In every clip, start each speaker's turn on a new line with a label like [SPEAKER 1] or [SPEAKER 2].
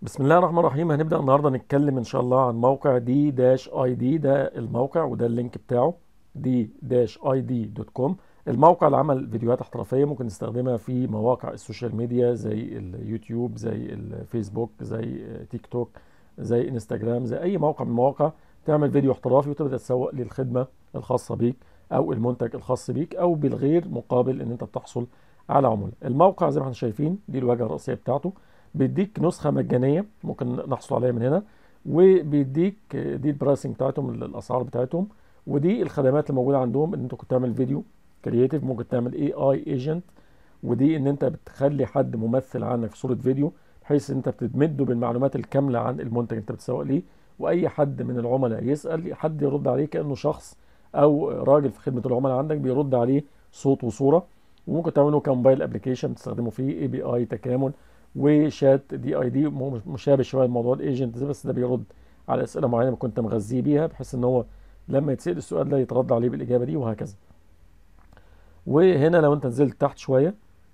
[SPEAKER 1] بسم الله الرحمن الرحيم هنبدأ النهاردة نتكلم إن شاء الله عن موقع دي داش اي دي ده الموقع وده اللينك بتاعه دي داش اي دي دوت كوم الموقع اللي عمل فيديوهات احترافية ممكن نستخدمها في مواقع السوشيال ميديا زي اليوتيوب زي الفيسبوك زي تيك توك زي انستجرام زي أي موقع من المواقع تعمل فيديو احترافي وتبدأ تسوق للخدمة الخاصة بيك أو المنتج الخاص بيك أو بالغير مقابل إن أنت بتحصل على عمولة الموقع زي ما احنا شايفين دي الواجهة الرئيسية بتاعته بيديك نسخة مجانية ممكن نحصل عليها من هنا وبيديك دي البرايسنج بتاعتهم الأسعار بتاعتهم ودي الخدمات اللي موجودة عندهم إن أنت كنت تعمل فيديو كرييتيف ممكن تعمل اي اي ايجنت ودي إن أنت بتخلي حد ممثل عنك في صورة فيديو بحيث إن أنت بتمده بالمعلومات الكاملة عن المنتج أنت بتسوق ليه وأي حد من العملاء يسأل حد يرد عليه كأنه شخص أو راجل في خدمة العملاء عندك بيرد عليه صوت وصورة وممكن تعمله كموبايل ابلكيشن تستخدمه فيه اي بي اي تكامل وشات دي اي دي مشابه شويه لموضوع الايجنت بس ده بيرد على اسئله معينه كنت مغذيه بيها بحيث ان هو لما يتسال السؤال ده يترد عليه بالاجابه دي وهكذا وهنا لو انت نزلت تحت شويه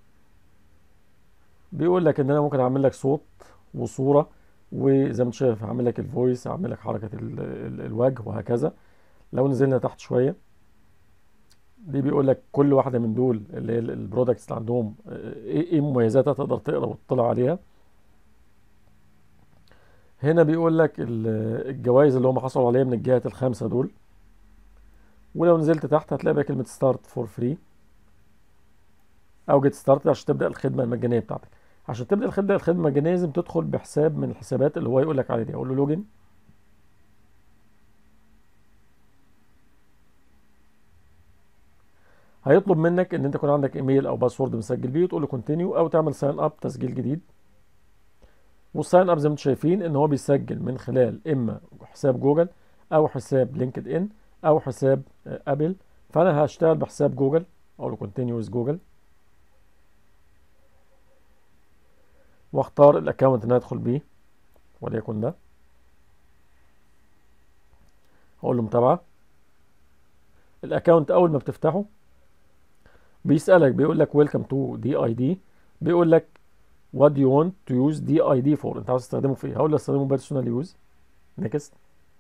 [SPEAKER 1] بيقول لك ان انا ممكن اعمل لك صوت وصوره وزي ما انت شايف هعمل لك الفويس هعمل لك حركه ال ال الوجه وهكذا لو نزلنا تحت شويه دي بيقول لك كل واحده من دول اللي هي البرودكتس اللي عندهم ايه ايه مميزاتها تقدر تقرا وتطلع عليها هنا بيقول لك الجوائز اللي هم حصلوا عليها من الجهات الخمسه دول ولو نزلت تحت هتلاقي بقى كلمه ستارت فور فري او جيت ستارت عشان تبدا الخدمه المجانيه بتاعتك عشان تبدا الخدمه الخدمه المجانيه لازم تدخل بحساب من الحسابات اللي هو يقول لك عليه دي اقول له لوجن هيطلب منك ان انت يكون عندك ايميل او باسورد مسجل بيه وتقول له كونتينيو او تعمل ساين اب تسجيل جديد والساين اب زي ما انتم شايفين ان هو بيسجل من خلال اما حساب جوجل او حساب لينكد ان او حساب ابل فانا هشتغل بحساب جوجل اقول له كونتينيو ويز جوجل واختار الاكونت اللي هدخل بيه وليكن ده اقول له متابعه الاكونت اول ما بتفتحه بيسألك بيقول لك ويلكم تو دي اي دي بيقول لك وات يو ونت تو يوز دي اي دي فور انت عاوز تستخدمه في ايه هقول له استخدمه بيرسونال يوز نيكست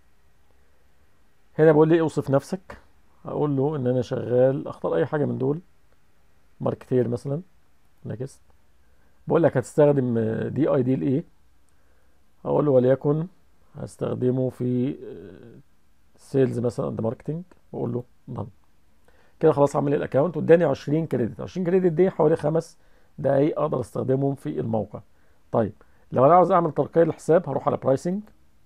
[SPEAKER 1] هنا بيقول لي اوصف نفسك هقول له ان انا شغال اختار اي حاجه من دول ماركتير مثلا نيكست بقول لك هتستخدم دي اي دي لايه هقول له وليكن هستخدمه في سيلز مثلا اند ماركتنج واقول له دن كده خلاص عمل الاكونت واداني 20 كريدت 20 كريدت دي حوالي خمس دقايق اقدر استخدمهم في الموقع طيب لو انا عاوز اعمل ترقيه للحساب هروح على برايسنج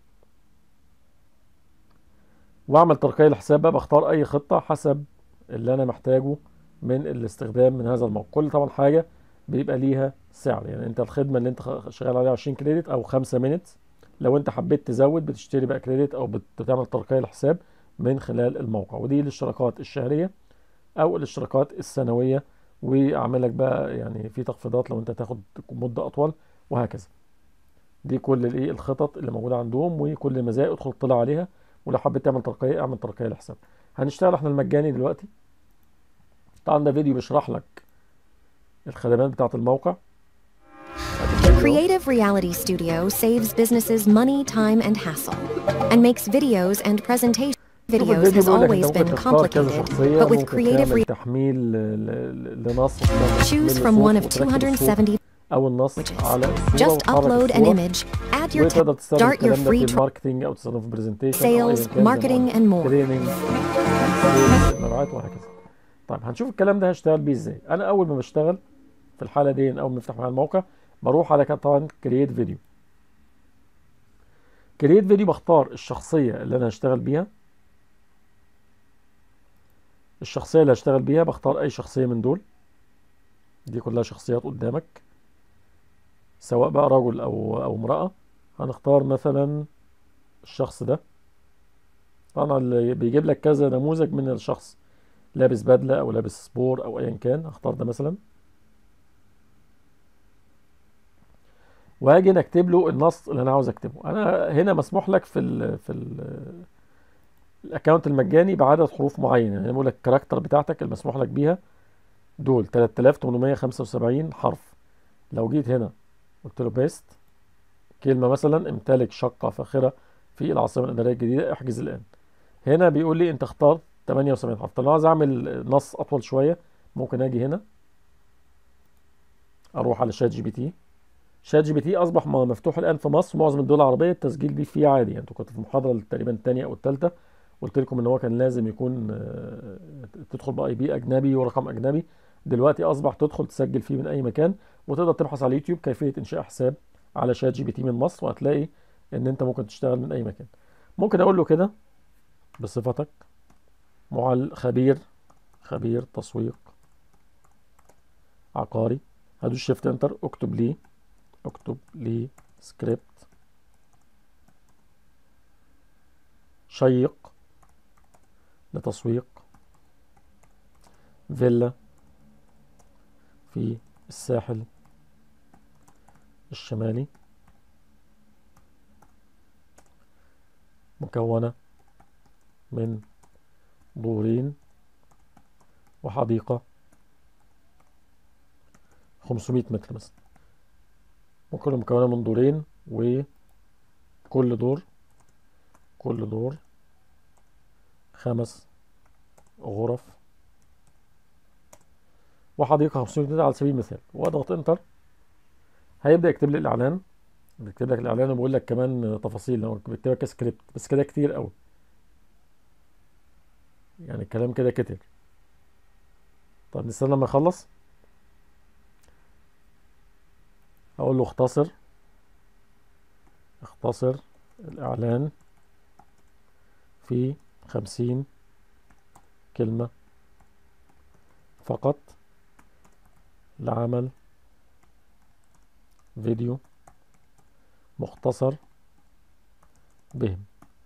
[SPEAKER 1] واعمل ترقيه للحساب بقى بختار اي خطه حسب اللي انا محتاجه من الاستخدام من هذا الموقع كل طبعا حاجه بيبقى ليها سعر يعني انت الخدمه اللي انت شغال عليها 20 كريدت او 5 مينت لو انت حبيت تزود بتشتري بقى كريدت او بتعمل ترقيه للحساب من خلال الموقع ودي الاشتراكات الشهريه او الاشتراكات السنويه واعمل لك بقى يعني في تخفيضات لو انت تاخد مده اطول وهكذا دي كل الايه الخطط اللي موجوده عندهم وكل المزايا ادخل اطلع عليها ولو حبيت تعمل ترقيه اعمل ترقيه لحساب هنشتغل احنا المجاني دلوقتي طبعا ده فيديو بيشرح لك الخدمات بتاعه الموقع
[SPEAKER 2] Creative Reality Studio saves businesses money, time, and hassle, and makes videos and presentations. videos has always been complicated, but with creative re- choose from one of 270
[SPEAKER 1] او النص على
[SPEAKER 2] just upload an image, add your text, start your free trial,
[SPEAKER 1] ماركتنج او تستخدمه في برزنتيشن
[SPEAKER 2] sales, marketing, and more.
[SPEAKER 1] تريننج مبيعات وهكذا طيب هنشوف الكلام ده هشتغل بيه ازاي انا اول ما بشتغل في الحاله دي اول ما نفتح معايا الموقع بروح على طبعا كرييت فيديو كرييت فيديو بختار الشخصيه اللي انا هشتغل بيها الشخصية اللي هشتغل بيها بختار أي شخصية من دول دي كلها شخصيات قدامك سواء بقى رجل أو أو امرأة هنختار مثلا الشخص ده طبعا اللي بيجيب لك كذا نموذج من الشخص لابس بدلة أو لابس سبور أو أيا كان هختار ده مثلا وهاجي اكتب له النص اللي انا عاوز اكتبه انا هنا مسموح لك في ال في ال الاكونت المجاني بعدد حروف معين يعني بقول لك الكاركتر بتاعتك المسموح لك بيها دول 3875 حرف لو جيت هنا قلت له بيست كلمة مثلا امتلك شقة فاخرة في العاصمة الإدارية الجديدة احجز الآن هنا بيقول لي أنت اختار 78 حرف طب لو عايز أعمل نص أطول شوية ممكن أجي هنا أروح على شات جي بي تي شات جي بي تي أصبح مفتوح الآن في مصر معظم الدول العربية التسجيل دي فيه عادي يعني أنتوا كنت في المحاضرة تقريبا الثانية أو الثالثة قلت لكم ان هو كان لازم يكون تدخل باي بي اجنبي ورقم اجنبي دلوقتي اصبح تدخل تسجل فيه من اي مكان وتقدر تبحث على اليوتيوب كيفيه انشاء حساب على شات جي بي تي من مصر وهتلاقي ان انت ممكن تشتغل من اي مكان ممكن اقول له كده بصفتك معل خبير خبير تسويق عقاري هدوس شيفت انتر اكتب لي اكتب لي سكريبت شيق لتسويق فيلا في الساحل الشمالي مكونة من دورين وحديقة 500 متر مثلا ممكن مكونة من دورين وكل دور كل دور خمس غرف وحديقة 500 متر على سبيل المثال واضغط انتر هيبدأ يكتب لي الإعلان بيكتب لك الإعلان وبيقول لك كمان تفاصيل هو بيكتب لك سكريبت بس كده كتير قوي يعني الكلام كده كتير طب نستنى لما يخلص أقول له اختصر اختصر الإعلان في خمسين كلمة فقط لعمل فيديو مختصر بهم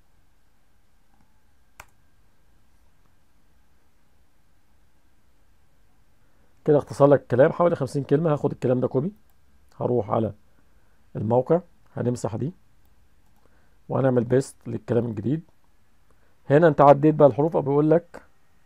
[SPEAKER 1] كده اختصر لك الكلام حوالي خمسين كلمة هاخد الكلام ده كوبي هروح على الموقع هنمسح دي وهنعمل بيست للكلام الجديد هنا انت عديت بقى الحروف او بيقول لك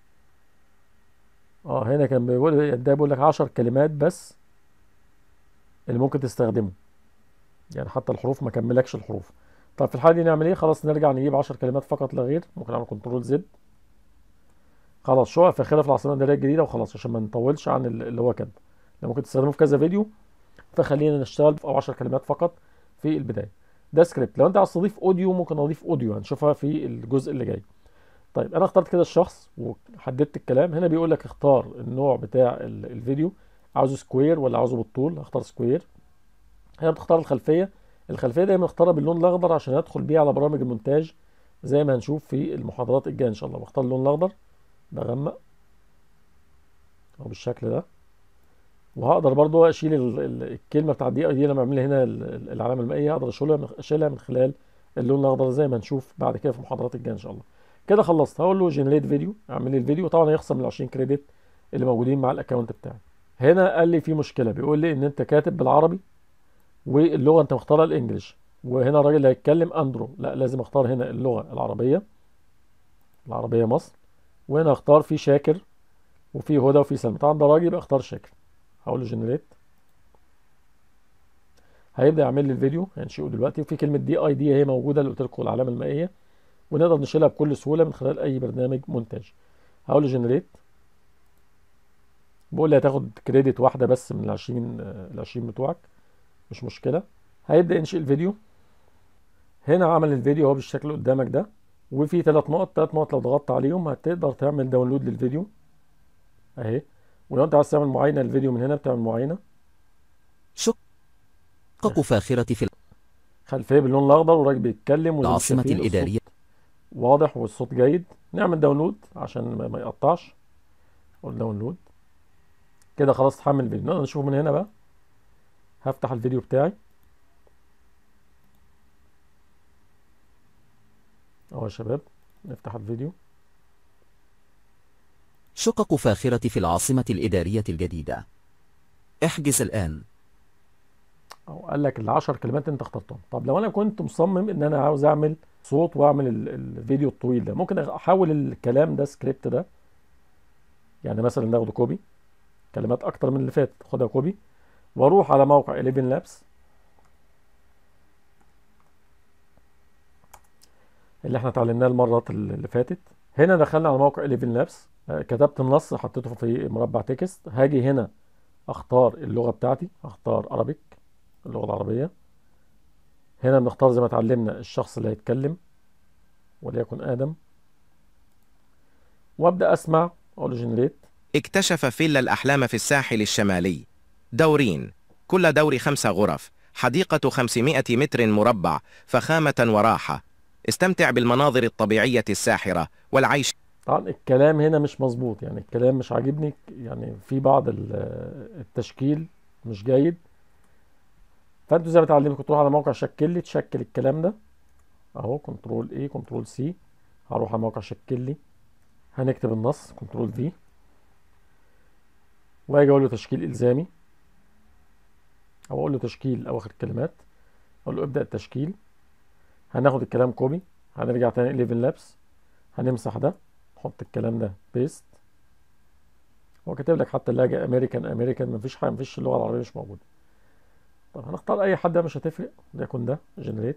[SPEAKER 1] اه هنا كان بيقول ده بيقول لك 10 كلمات بس اللي ممكن تستخدمه يعني حتى الحروف ما كملكش الحروف طب في الحاله دي نعمل ايه خلاص نرجع نجيب 10 كلمات فقط لا غير ممكن اعمل كنترول زد خلاص شقق فاخره في العاصمه الاداريه الجديده وخلاص عشان ما نطولش عن اللي هو كاتبه ممكن تستخدمه في كذا فيديو فخلينا نشتغل في 10 كلمات فقط في البدايه ده سكريبت لو انت عايز تضيف اوديو ممكن اضيف اوديو هنشوفها في الجزء اللي جاي طيب انا اخترت كده الشخص وحددت الكلام هنا بيقول لك اختار النوع بتاع الفيديو عاوزه سكوير ولا عاوزه بالطول هختار سكوير هنا بتختار الخلفيه الخلفيه دايما اختارها باللون الاخضر عشان ادخل بيها على برامج المونتاج زي ما هنشوف في المحاضرات الجايه ان شاء الله بختار اللون الاخضر بغمق او بالشكل ده وهقدر برضو اشيل الكلمه بتاعت دي دي لما اعمل هنا العلامه المائيه اقدر اشيلها اشيلها من خلال اللون الاخضر زي ما هنشوف بعد كده في المحاضرات الجايه ان شاء الله كده خلصت هقول له جنريت فيديو اعمل لي الفيديو طبعا هيخصم ال 20 كريدت اللي موجودين مع الاكونت بتاعي هنا قال لي في مشكله بيقول لي ان انت كاتب بالعربي واللغه انت مختارها الانجليش وهنا الراجل اللي هيتكلم اندرو لا لازم اختار هنا اللغه العربيه العربيه مصر وهنا اختار في شاكر وفي هدى وفي سلمى طبعا ده راجل يبقى اختار شاكر هقول له جنريت هيبدا يعمل لي الفيديو هنشئه دلوقتي وفي كلمه دي اي دي هي موجوده اللي قلت لكم العلامه المائيه ونقدر نشيلها بكل سهوله من خلال اي برنامج مونتاج هقول له جنريت بقول لي هتاخد كريدت واحده بس من ال 20 ال 20 بتوعك مش مشكله هيبدا ينشئ الفيديو هنا عمل الفيديو اهو بالشكل اللي قدامك ده وفي ثلاث نقط ثلاث نقط لو ضغطت عليهم هتقدر تعمل داونلود للفيديو اهي ولو انت عايز تعمل معاينه للفيديو من هنا بتعمل معاينه
[SPEAKER 3] شقق فاخرة في
[SPEAKER 1] خلفيه باللون الاخضر والراجل بيتكلم
[SPEAKER 3] العاصمة
[SPEAKER 1] والشفيق
[SPEAKER 3] الإدارية
[SPEAKER 1] الصوت واضح والصوت جيد نعمل داونلود عشان ما ما يقطعش قول داونلود كده خلاص اتحمل الفيديو نقدر نشوفه من هنا بقى هفتح الفيديو بتاعي اهو يا شباب نفتح الفيديو
[SPEAKER 3] شقق فاخرة في العاصمة الإدارية الجديدة احجز الآن
[SPEAKER 1] او قال لك العشر كلمات انت اخترتهم طب لو انا كنت مصمم ان انا عاوز اعمل صوت واعمل ال- الفيديو الطويل ده ممكن احول الكلام ده سكريبت ده يعني مثلا ناخده كوبي كلمات اكتر من اللي فات خدها كوبي واروح على موقع 11 لابس اللي احنا اتعلمناه المرات اللي فاتت هنا دخلنا على موقع 11 لابس كتبت النص حطيته في مربع تكست هاجي هنا اختار اللغة بتاعتي اختار عربيك اللغة العربية هنا بنختار زي ما اتعلمنا الشخص اللي هيتكلم وليكن آدم وابدأ اسمع اقول له جنريت
[SPEAKER 4] اكتشف فيلا الأحلام في الساحل الشمالي دورين كل دور خمس غرف حديقة 500 متر مربع فخامة وراحة استمتع بالمناظر الطبيعية الساحرة والعيش
[SPEAKER 1] طبعا الكلام هنا مش مظبوط يعني الكلام مش عاجبني يعني في بعض التشكيل مش جيد فانتوا زي ما اتعلمتوا تروح على موقع شكل لي تشكل الكلام ده اهو كنترول اي كنترول سي هروح على موقع شكل لي هنكتب النص كنترول في واجي اقول له تشكيل الزامي او اقول له تشكيل اواخر الكلمات اقول له ابدا التشكيل هناخد الكلام كوبي هنرجع تاني 11 لابس هنمسح ده نحط الكلام ده بيست هو كاتب لك حتى اللهجه امريكان امريكان مفيش حاجه مفيش اللغه العربيه مش موجوده طب هنختار اي حد مش هتفرق ليكن ده جنريت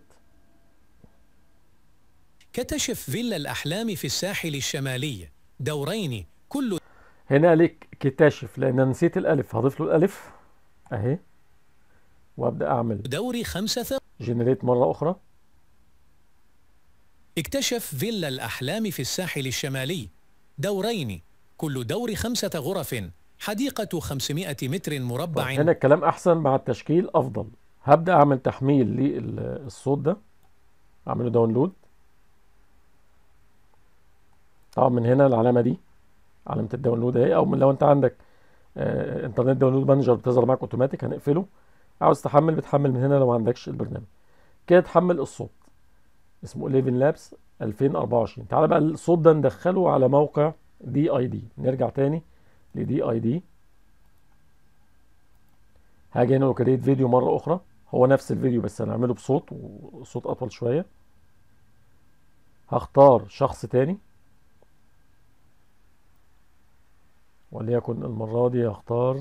[SPEAKER 5] كتشف فيلا الأحلام في الساحل الشمالي دورين كل
[SPEAKER 1] هنا ليك كتاشف لان انا نسيت الالف هضيف له الالف اهي وابدا اعمل
[SPEAKER 5] دور خمسة ث...
[SPEAKER 1] جنريت مره اخرى
[SPEAKER 5] اكتشف فيلا الأحلام في الساحل الشمالي دورين كل دور خمسة غرف حديقة 500 متر مربع
[SPEAKER 1] هنا الكلام احسن مع التشكيل افضل هبدا اعمل تحميل للصوت ده اعمله داونلود طبعا من هنا العلامه دي علامه الداونلود اهي او من لو انت عندك آه انترنت داونلود مانجر بتظهر معاك اوتوماتيك هنقفله عاوز تحمل بتحمل من هنا لو ما عندكش البرنامج كده تحمل الصوت اسمه 11 لابس 2024 تعالى بقى الصوت ده ندخله على موقع دي اي دي نرجع تاني لدي اي دي هاجي هنا وكريت فيديو مره اخرى هو نفس الفيديو بس هنعمله بصوت وصوت اطول شويه هختار شخص تاني وليكن المرة دي هختار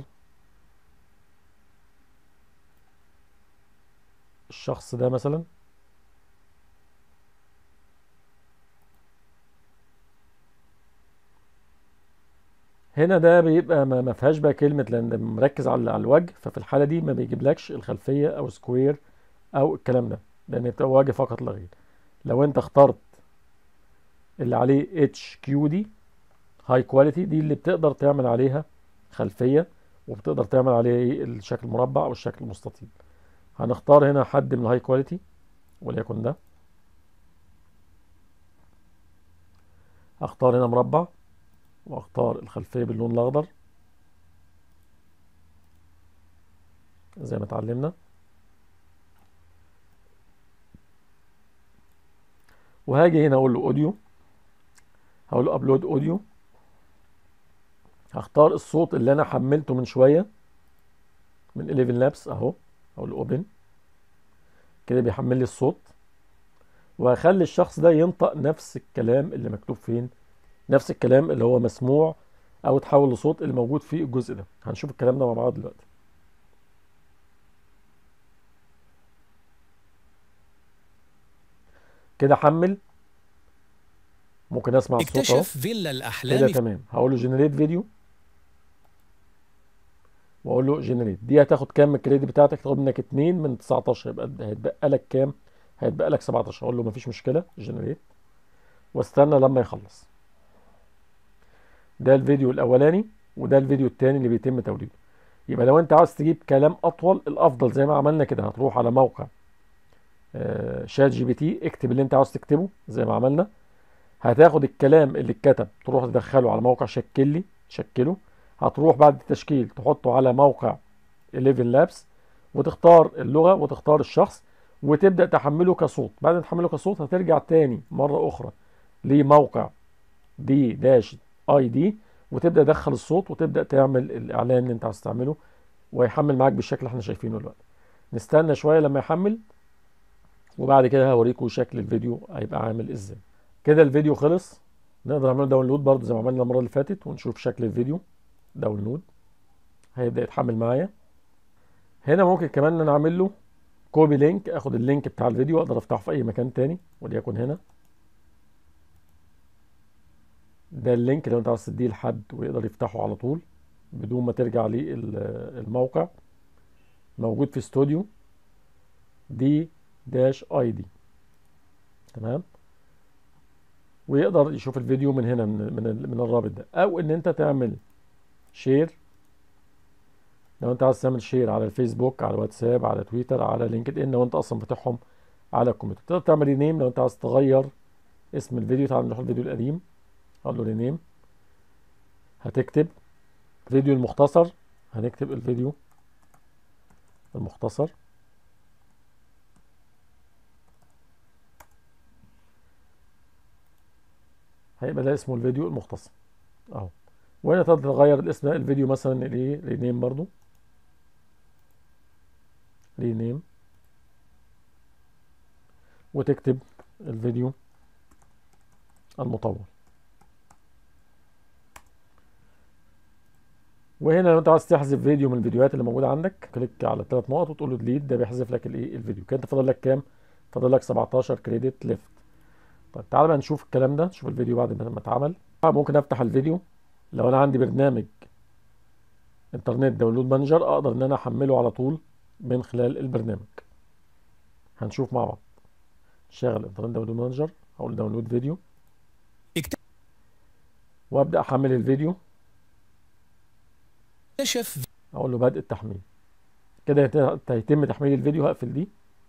[SPEAKER 1] الشخص ده مثلا هنا ده بيبقى ما فيهاش بقى كلمة لأن مركز على على الوجه ففي الحالة دي ما بيجيبلكش الخلفية أو سكوير أو الكلام ده لأن بتبقى وجه فقط لا غير لو أنت اخترت اللي عليه اتش كيو دي هاي كواليتي دي اللي بتقدر تعمل عليها خلفية وبتقدر تعمل عليها الشكل مربع أو الشكل المستطيل هنختار هنا حد من الهاي كواليتي وليكن ده اختار هنا مربع واختار الخلفية باللون الاخضر زي ما اتعلمنا وهاجي هنا اقول له اوديو هقول له ابلود اوديو هختار الصوت اللي انا حملته من شويه من 11 لابس اهو اقول له اوبن كده بيحمل لي الصوت وهخلي الشخص ده ينطق نفس الكلام اللي مكتوب فين نفس الكلام اللي هو مسموع او اتحول لصوت اللي موجود في الجزء ده هنشوف الكلام ده مع بعض دلوقتي كده حمل ممكن اسمع الصوت اهو
[SPEAKER 5] اكتشف فيلا الأحلام
[SPEAKER 1] كده تمام هقول له جنريت فيديو واقول له جنريت دي هتاخد كام من الكريدت بتاعتك تاخد منك 2 من 19 يبقى هيتبقى لك كام هيتبقى لك 17 اقول له مفيش مشكله جنريت واستنى لما يخلص ده الفيديو الاولاني وده الفيديو الثاني اللي بيتم توليده يبقى لو انت عاوز تجيب كلام اطول الافضل زي ما عملنا كده هتروح على موقع آه شات جي بي تي اكتب اللي انت عاوز تكتبه زي ما عملنا هتاخد الكلام اللي اتكتب تروح تدخله على موقع شكل لي تشكله هتروح بعد التشكيل تحطه على موقع 11 لابس وتختار اللغة وتختار الشخص وتبدأ تحمله كصوت بعد ما تحمله كصوت هترجع تاني مرة أخرى لموقع دي داش اي دي وتبدأ تدخل الصوت وتبدأ تعمل الإعلان اللي أنت عايز تعمله ويحمل معاك بالشكل اللي احنا شايفينه دلوقتي نستنى شوية لما يحمل وبعد كده هوريكم شكل الفيديو هيبقى عامل ازاي كده الفيديو خلص نقدر نعمله داونلود برضه زي ما عملنا المرة اللي فاتت ونشوف شكل الفيديو داونلود هيبدأ يتحمل معايا هنا ممكن كمان ان انا اعمل له كوبي لينك اخد اللينك بتاع الفيديو اقدر افتحه في اي مكان تاني وليكن هنا ده اللينك لو انت عايز تديه لحد ويقدر يفتحه على طول بدون ما ترجع للموقع موجود في استوديو دي داش اي دي تمام ويقدر يشوف الفيديو من هنا من من, من الرابط ده او ان انت تعمل شير لو انت عايز تعمل شير على الفيسبوك على واتساب على تويتر على لينكد ان لو انت اصلا فاتحهم على الكمبيوتر تقدر تعمل رينيم لو انت عايز تغير اسم الفيديو تعال نروح الفيديو القديم اقول له رينيم هتكتب فيديو المختصر هنكتب الفيديو المختصر هيبقى ده اسمه الفيديو المختصر اهو وهنا تقدر تغير الاسم ده الفيديو مثلا الايه رينيم برضو رينيم وتكتب الفيديو المطول وهنا لو انت عايز تحذف فيديو من الفيديوهات اللي موجوده عندك كليك على الثلاث نقط وتقول له ديليت ده بيحذف لك الايه الفيديو كده انت فاضل لك كام فاضل لك 17 كريدت ليفت طيب تعالى بقى نشوف الكلام ده نشوف الفيديو بعد ما اتعمل ممكن افتح الفيديو لو انا عندي برنامج انترنت داونلود مانجر اقدر ان انا احمله على طول من خلال البرنامج هنشوف مع بعض شغل انترنت داونلود مانجر اقول داونلود فيديو وابدا احمل الفيديو
[SPEAKER 5] اكتشف
[SPEAKER 1] اقول له بدء التحميل كده هيتم تحميل الفيديو هقفل دي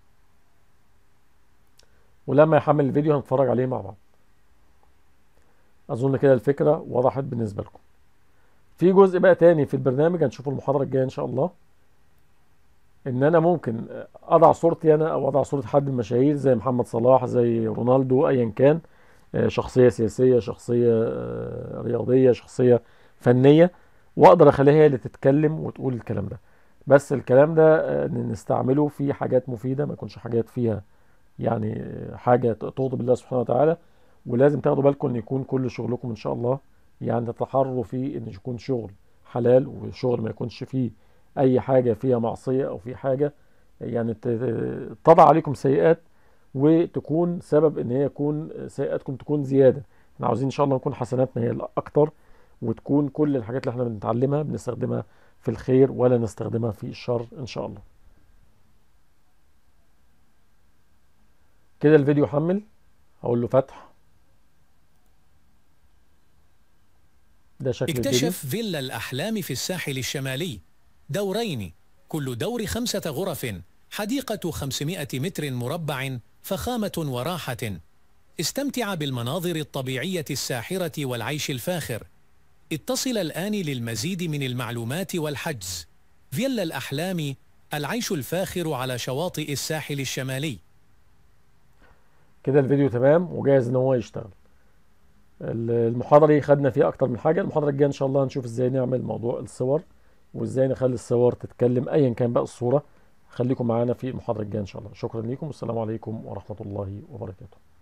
[SPEAKER 1] ولما يحمل الفيديو هنتفرج عليه مع بعض اظن كده الفكره وضحت بالنسبه لكم في جزء بقى تاني في البرنامج هنشوفه المحاضره الجايه ان شاء الله ان انا ممكن اضع صورتي انا او اضع صوره حد من المشاهير زي محمد صلاح زي رونالدو ايا كان شخصيه سياسيه شخصيه رياضيه شخصيه فنيه واقدر اخليها هي اللي تتكلم وتقول الكلام ده بس الكلام ده نستعمله في حاجات مفيده ما يكونش حاجات فيها يعني حاجه تغضب الله سبحانه وتعالى ولازم تاخدوا بالكم ان يكون كل شغلكم ان شاء الله يعني تتحروا فيه ان يكون شغل حلال وشغل ما يكونش فيه اي حاجه فيها معصيه او في حاجه يعني تضع عليكم سيئات وتكون سبب ان هي يكون سيئاتكم تكون زياده احنا عاوزين ان شاء الله نكون حسناتنا هي الاكتر وتكون كل الحاجات اللي احنا بنتعلمها بنستخدمها في الخير ولا نستخدمها في الشر ان شاء الله كده الفيديو حمل هقول له فتح ده شكل
[SPEAKER 5] اكتشف
[SPEAKER 1] الفيديو
[SPEAKER 5] فيلا الأحلام في الساحل الشمالي دورين كل دور خمسة غرف حديقة 500 متر مربع فخامة وراحة استمتع بالمناظر الطبيعية الساحرة والعيش الفاخر اتصل الآن للمزيد من المعلومات والحجز فيلا الأحلام العيش الفاخر على شواطئ الساحل الشمالي
[SPEAKER 1] كده الفيديو تمام وجاهز ان هو يشتغل المحاضرة دي خدنا فيها اكتر من حاجة المحاضرة الجاية ان شاء الله هنشوف ازاي نعمل موضوع الصور وازاي نخلي الصور تتكلم ايا كان بقى الصورة خليكم معانا في المحاضرة الجاية ان شاء الله شكرا لكم والسلام عليكم ورحمة الله وبركاته